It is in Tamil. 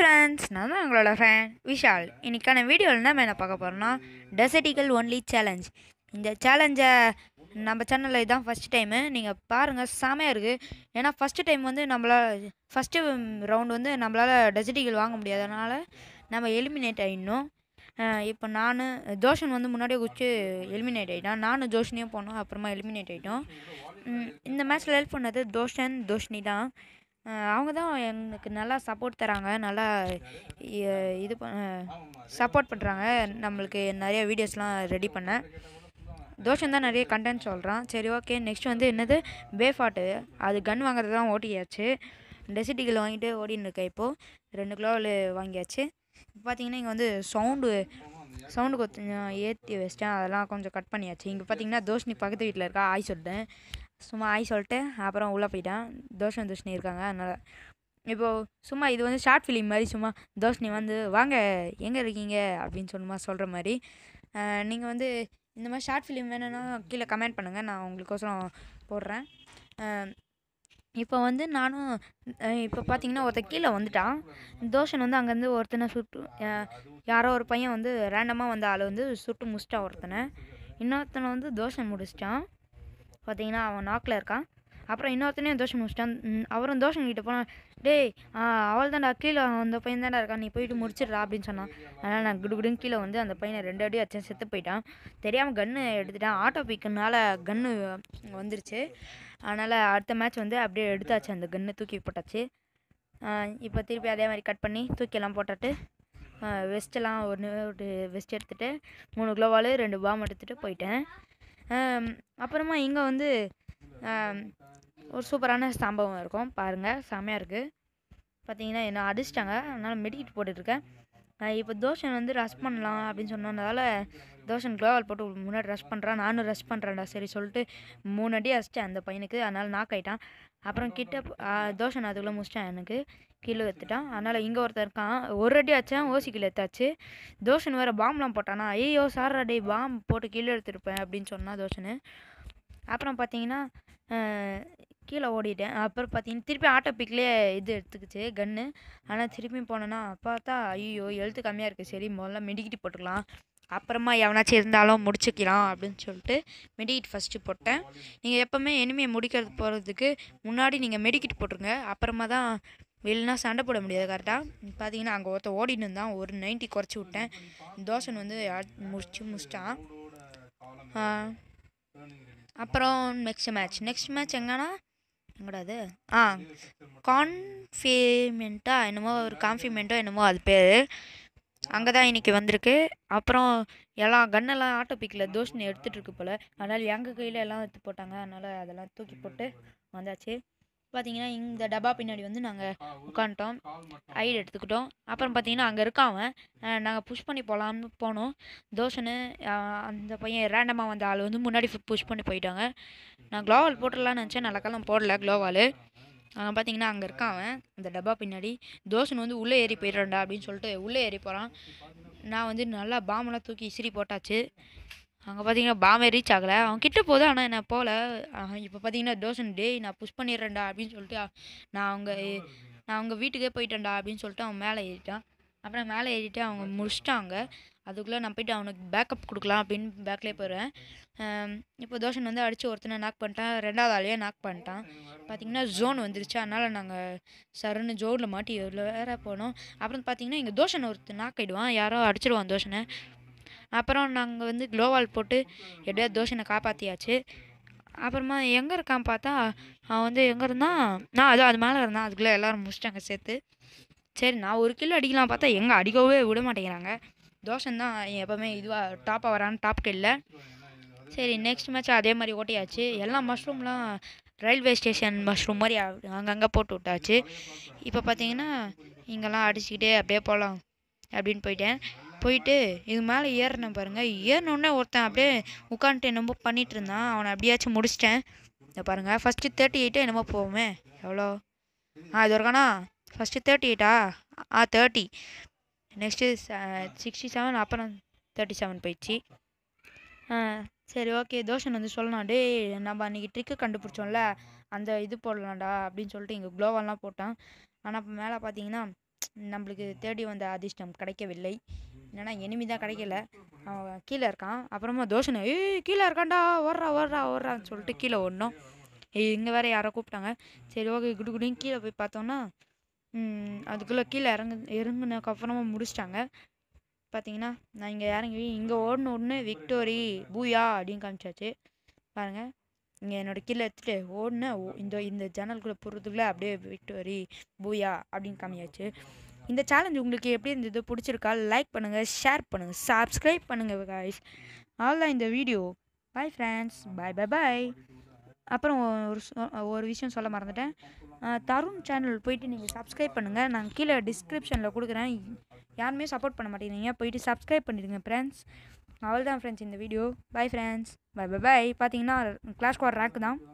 ஃப்ரெண்ட்ஸ் நான் தான் உங்களோட ஃப்ரெண்ட் விஷால் இன்னைக்கான வீடியோவில் நம்ம என்ன பார்க்க போகிறோம்னா டெசர்டிக்கல் ஒன்லி சேலஞ்ச் இந்த சேலஞ்சை நம்ம சேனலில் இதான் ஃபஸ்ட் டைமு நீங்கள் பாருங்கள் செமையாக இருக்குது ஏன்னா ஃபஸ்ட்டு டைம் வந்து நம்மளால் ஃபஸ்ட்டு ரவுண்ட் வந்து நம்மளால் டெசர்டிக்கல் வாங்க முடியாதனால நம்ம எலிமினேட் ஆகிடணும் இப்போ நான் ஜோஷன் வந்து முன்னாடியே குச்சி எலிமினேட் ஆகிட்டான் நானும் ஜோஷனையும் போனோம் அப்புறமா எலிமினேட் ஆகிட்டோம் ம், இந்த மேட்ச்சில் ஹெல்ப் பண்ணது தோஷன் தோஷினி தான் அஹ் அவங்க தான் எனக்கு நல்லா சப்போர்ட் தராங்க நல்லா இ- இது சப்போர்ட் பண்ணுறாங்க நம்மளுக்கு நிறைய வீடியோஸ்லாம் ரெடி பண்ண தோஷன் தான் நிறைய கண்டென்ட் சொல்கிறான் சரி ஓகே நெக்ஸ்ட் வந்து என்னது பேஃபாட்டு அது கன் வாங்குறது தான் ஓட்டியாச்சு டெசிட்டிகள் வாங்கிட்டு ஓடின்னு இருக்கேன் இப்போது ரெண்டு கிலோவில் வாங்கியாச்சு இப்போ பார்த்தீங்கன்னா இங்கே வந்து சவுண்டு சவுண்டு கொஞ்சம் ஏற்றி வச்சிட்டேன் அதெல்லாம் கொஞ்சம் கட் பண்ணியாச்சு இங்கே பார்த்தீங்கன்னா தோஷினி பக்கத்து வீட்டில் இருக்கா ஆய் சொல்லிட்டேன் சும்மா ஆய் சொல்லிட்டு அப்புறம் உள்ளே போயிட்டான் தோஷன் தோஷினி இருக்காங்க அதனால் இப்போது சும்மா இது வந்து ஷார்ட் ஃபிலிம் மாதிரி சும்மா தோஷினி வந்து வாங்க எங்கே இருக்கீங்க அப்படின்னு சொல்லுமா சொல்கிற மாதிரி நீங்கள் வந்து இந்த மாதிரி ஷார்ட் ஃபிலிம் வேணும்னா கீழே கமெண்ட் பண்ணுங்கள் நான் உங்களுக்கோசரம் போடுறேன் அஹ் இப்போ வந்து நானும் இப்போ பார்த்தீங்கன்னா ஒருத்தன் கீழே வந்துட்டான் தோஷன் வந்து அங்கேருந்து ஒருத்தனை சுட்டு அஹ் யாரோ ஒரு பையன் வந்து ரேண்டமாக வந்த ஆள் வந்து சுட்டு முடிச்சிட்டான் ஒருத்தனை இன்னொருத்தனை வந்து தோஷன் முடிச்சிட்டான் பார்த்தீங்கன்னா அவன் நாக்கில் இருக்கான் அப்புறம் இன்னொருத்தனையும் தோஷம் முடிச்சிட்டான் ம், அவரும் தோஷம் கிட்ட போனான் டேய் அவள் தான்டா கீழே அந்த பையன் தான்டா இருக்கான் நீ போயிட்டு முடிச்சிடுறா அப்படின்னு சொன்னான் அதனால் நான் குடுகுடுன்னு கீழே வந்து அந்த பையனை ரெண்டு அடி வச்சேன் செத்து போயிட்டான் தெரியாமல் கன்று எடுத்துட்டான் ஆட்டோ பிக்குனால கன்று வந்துருச்சு அதனால் அடுத்த மேட்ச் வந்து அப்படியே எடுத்தாச்சு அந்த கன்று தூக்கி போட்டாச்சு இப்போ திருப்பி அதே மாதிரி கட் பண்ணி தூக்கியெல்லாம் போட்டுட்டு வெஸ்ட்டெல்லாம் ஒன்று ஒரு வெஸ்ட் எடுத்துகிட்டு மூணு கிலோவால் ரெண்டு பாம் எடுத்துகிட்டு போயிட்டேன் ஆம், அப்புறமா இங்கே வந்து ஆம், ஒரு சூப்பரான சம்பவம் இருக்கும் பாருங்கள் செமையாக இருக்குது பார்த்தீங்கன்னா என்ன அடிச்சிட்டாங்க அதனால் மெடிக்கிட் போட்டுட்ருக்கேன் இப்போ தோஷன் வந்து ரஷ் பண்ணலாம் அப்படின்னு சொன்னதால தோஷன் க்ளோவால் போட்டு முன்னாடி ரஷ் பண்ணுறான் நானும் ரஷ் பண்ணுறேன்டா சரி சொல்லிட்டு மூணு அடி அடிச்சிட்டேன் அந்த பையனுக்கு அதனால் நாக் ஆயிட்டான் அப்புறம் கிட்ட போ- ஆ, தோஷன் அதுக்குள்ளே முடிச்சிட்டான் எனக்கு கீழே எடுத்துட்டான் அதனால் இங்கே ஒருத்தன் இருக்கான் ஒரு அடி அடித்தேன் ஓசி கீழே எடுத்தாச்சு தோஷன் வேறு பாம்லாம் போட்டானா ஐயோ சார் டே பாம் போட்டு கீழே எடுத்துருப்பேன் அப்படின்னு சொன்னான் தோஷனு அப்புறம் பார்த்தீங்கன்னா அஹ், கீழே ஓடிட்டேன் அப்புறம் பார்த்தீங்கன்னா திருப்பி ஆட்டோ பிக்லேயே இது எடுத்துக்கிச்சு கன்று ஆனால் திருப்பி போனேன்னா பார்த்தா ஐயோ எழுத்து கம்மியாக இருக்குது சரி முதல்ல மெடிக்கிட்டு போட்டுக்கலாம் அப்புறமா எவனாச்சும் இருந்தாலும் முடிச்சுக்கலாம் அப்படின்னு சொல்லிட்டு மெடிக்கிட் ஃபஸ்ட்டு போட்டேன் நீங்கள் எப்போவுமே எனிமையை முடிக்கிறது போகிறதுக்கு முன்னாடி நீங்கள் மெடிக்கிட் போட்டுருங்க அப்புறமா தான் வெளினா சண்டை போட முடியாது கரெக்டாக பார்த்தீங்கன்னா அங்கே ஒருத்தன் ஓடின்னு இருந்தான் ஒரு நைன்ட்டி குறைச்சி விட்டேன் தோசன் வந்து அடி- முடிச்சு முடிச்சிட்டான் ஆ, அப்புறம் நெக்ஸ்ட் மேட்ச் நெக்ஸ்ட் மேட்ச் எங்கன்னா எங்கடா அது ஆ கான்ஃபிமெண்ட்டா என்னமோ ஒரு கான்ஃபிமெண்ட்டோ என்னமோ அது பேர் அங்கே தான் இன்றைக்கி வந்திருக்கு அப்புறம் எல்லாம் கன்னெல்லாம் ஆட்டோ பிக்கில் தோஷனை எடுத்துகிட்டு இருக்கு போல் அதனால் எங்கள் கையில் எல்லாம் எடுத்து போட்டாங்க அதனால் அதெல்லாம் தூக்கி போட்டு வந்தாச்சு பார்த்தீங்கன்னா இந்த டப்பா பின்னாடி வந்து நாங்கள் உட்காந்துட்டோம் ஐடு எடுத்துக்கிட்டோம் அப்புறம் பார்த்தீங்கன்னா அங்கே இருக்கான் நாங்கள் புஷ் பண்ணி போகலான்னு போனோம் தோஷனு அஹ், அந்த பையன் ரேண்டமாக வந்த ஆள் வந்து முன்னாடி புஷ் பண்ணி போயிட்டாங்க நான் க்ளோவால் போட்டுடலான்னு நினச்சேன் நல்லக்காலம் போடல க்ளோவால் பார்த்தீங்கன்னா அங்கே இருக்கான் அவன் அந்த டப்பா பின்னாடி தோஷன் வந்து உள்ளே ஏறி போயிடுறான்டா அப்படின்னு சொல்லிட்டு உள்ளே ஏறி போகிறான் நான் வந்து நல்லா பாம்பெல்லாம் தூக்கி இசிறி போட்டாச்சு அங்கே பார்த்தீங்கன்னா பாம்பே ரீச் ஆகலை அவன் கிட்ட போகுது ஆனால் என்ன போகல இப்போ பார்த்தீங்கன்னா தோஷன் டேய் நான் புஷ் பண்ணிடுறேன்டா அப்படின்னு சொல்லிட்டு அ- நான் அவங்க நான் அவங்க வீட்டுக்கே போயிட்டேன்டா அப்படின்னு சொல்லிட்டு அவன் மேலே ஏறிட்டான் அப்புறம் மேலே ஏறிட்டு அவங்க முடிச்சிட்டாங்க அதுக்குள்ளே நான் போயிட்டு அவனுக்கு பேக்கப் கொடுக்கலாம் அப்படின்னு பேக்லேயே போயிடுவேன் இப்போ தோஷன் வந்து அடித்து ஒருத்தனை நாக் பண்ணிட்டான் ரெண்டாவது ஆளையே நாக் பண்ணிட்டான் பார்த்தீங்கன்னா ஜோன் வந்துருச்சு அதனால் நாங்கள் சரன்னு ஜோனில் மாட்டி இதில் வேற போனோம் அப்புறம் பார்த்தீங்கன்னா இங்கே தோஷன் ஒருத்தன் நாக் ஆயிடுவான் யாரோ அடிச்சிடுவான் தோஷனை அப்புறம் நாங்கள் வந்து க்ளோவால் போட்டு எப்படியா தோஷனை காப்பாற்றியாச்சு அப்புறமா எங்கே இருக்கான் பார்த்தா அவன் வந்து எங்கே இருந்தான் நான் அதோ அது மேலே இருந்தான் அதுக்குள்ளே எல்லாரும் முடிச்சிட்டாங்க சேர்த்து சரி நான் ஒரு கிலோ அடிக்கலாம் பார்த்தா எங்கே அடிக்கவே விட மாட்டேங்கிறாங்க தோஷன் தான் எப்போவுமே இதுவாக டாப்பாக வரான்னு டாப் கில்ல சரி நெக்ஸ்ட் மேட்ச் அதே மாதிரி ஓட்டியாச்சு எல்லா மஷ்ரூம்லாம் ரயில்வே ஸ்டேஷன் மஷ்ரூம் மாதிரி அ- அங்கங்கே போட்டு விட்டாச்சு இப்போ பார்த்தீங்கன்னா இங்கெல்லாம் அடிச்சுக்கிட்டே அப்படியே போகலாம் அப்படின்னு போயிட்டேன் போயிட்டு இது மேலே ஏறினேன் பாருங்கள் ஏறினோடனே ஒருத்தன் அப்படியே உட்காந்துட்டு என்னமோ பண்ணிட்டு இருந்தான் அவனை அப்படியாச்சும் முடிச்சிட்டேன் இதை பாருங்கள் ஃபஸ்ட்டு தேர்ட்டி எயிட்டே என்னமோ போவோமே எவ்வளோ ஆ இது இருக்கானா ஃபஸ்ட்டு தேர்ட்டி எயிட்டா ஆ தேர்ட்டி நெக்ஸ்ட்டு சிக்ஸ்டி செவன் அப்புறம் தேர்ட்டி செவன் போயிடுச்சு ஆ சரி ஓகே தோஷன் வந்து சொல்லலாம் டேய் நம்ம அன்றைக்கி ட்ரிக்கு கண்டுபிடிச்சோம்ல அந்த இது போடலாம்டா அப்படின்னு சொல்லிட்டு இங்கே க்ளோவெல்லாம் போட்டான் ஆனால் இப்போ மேலே பார்த்தீங்கன்னா நம்மளுக்கு தேடி வந்த அதிர்ஷ்டம் கிடைக்கவில்லை என்னன்னா எனிமி தான் கிடைக்கல அவன் கீழே இருக்கான் அப்புறமா தோஷனை ஏய் கீழே இருக்கான்டா ஓடுறா ஓடுறா ஓடுறான்னு சொல்லிட்டு கீழே ஓடணும் ஏய் இங்கே வேற யாரோ கூப்பிட்டாங்க சரி ஓகே குடு குடின்னு கீழே போய் பார்த்தோன்னா ம், அதுக்குள்ளே கீழே இறங்கு இறங்குனதுக்கு அப்புறமா முடிச்சிட்டாங்க பார்த்தீங்கன்னா நான் இங்கே இறங்கி இங்கே ஓடின உடனே விக்டோரி பூயா அப்படின்னு காமிச்சாச்சு பாருங்கள் இங்கே என்னோட கீழே எடுத்துட்டு ஓடினேன் இந்த இந்த ஜன்னலுக்குள்ளே போகிறதுக்குள்ளே அப்படியே விக்டோரி பூயா அப்படின்னு காமியாச்சு இந்த சேலஞ்ச் உங்களுக்கு எப்படி இருந்தது பிடிச்சிருக்கா லைக் பண்ணுங்கள் ஷேர் பண்ணுங்கள் சப்ஸ்கிரைப் பண்ணுங்கள் guys அவ்வளோதான் இந்த video bye friends bye bye bye அப்புறம் ஒரு சொ- ஒரு விஷயம் சொல்ல மறந்துட்டேன் அஹ் தருண் சேனல் போயிட்டு நீங்கள் சப்ஸ்கிரைப் பண்ணுங்கள் நான் கீழே டிஸ்கிரிப்ஷனில் கொடுக்குறேன் யாருமே சப்போர்ட் பண்ண மாட்டேங்கிறீங்க போயிட்டு சப்ஸ்கிரைப் பண்ணிடுங்க ஃப்ரெண்ட்ஸ் அவ்வளோதான் ஃப்ரெண்ட்ஸ் இந்த video bye friends bye bye bye பார்த்தீங்கன்னா கிளாஸ் ஸ்குவாட் ரேங்க் தான்